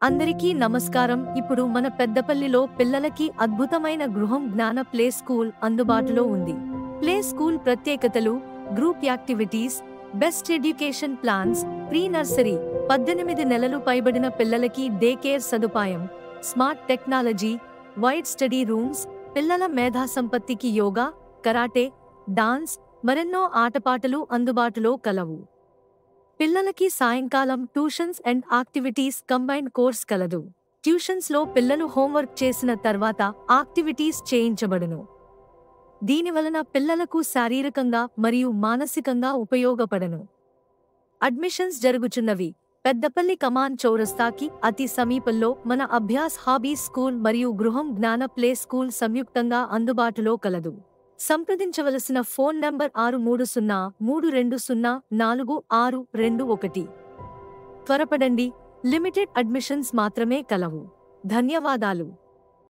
అందరికీ నమస్కారం ఇప్పుడు మన పెద్దపల్లిలో పిల్లలకి అద్భుతమైన గృహం జ్ఞాన ప్లే స్కూల్ అందుబాటులో ఉంది ప్లే స్కూల్ ప్రత్యేకతలు group activities best education plans pre nursery పద్దెనిమిది నెలలు పైబడిన పిల్లలకి డే కేర్ సదుపాయం smart technology wide study rooms పిల్లల మేధా సంపత్తికి యోగా కరాటే డాన్స్ మరెన్నో ఆటపాటలు అందుబాటులో కలవు పిల్లలకి సాయంకాలం tuitions and activities combined course కలదు ట్యూషన్స్ లో పిల్లలు హోంవర్క్ చేసిన తర్వాత యాక్టివిటీస్ చేయించబడును దీనివలన పిల్లలకు శారీరకంగా మరియు మానసికంగా ఉపయోగపడను అడ్మిషన్స్ జరుగుచున్నవి పెద్దపల్లి కమాన్ చౌరస్తాకి అతి సమీపంలో మన అభ్యాస్ హాబీ స్కూల్ మరియు గృహం జ్ఞాన ప్లే స్కూల్ సంయుక్తంగా అందుబాటులో కలదు సంప్రదించవలసిన ఫోన్ నంబర్ ఆరు మూడు సున్నా మూడు రెండు సున్నా నాలుగు ఆరు రెండు ఒకటి త్వరపడండి లిమిటెడ్ అడ్మిషన్స్ మాత్రమే కలవు ధన్యవాదాలు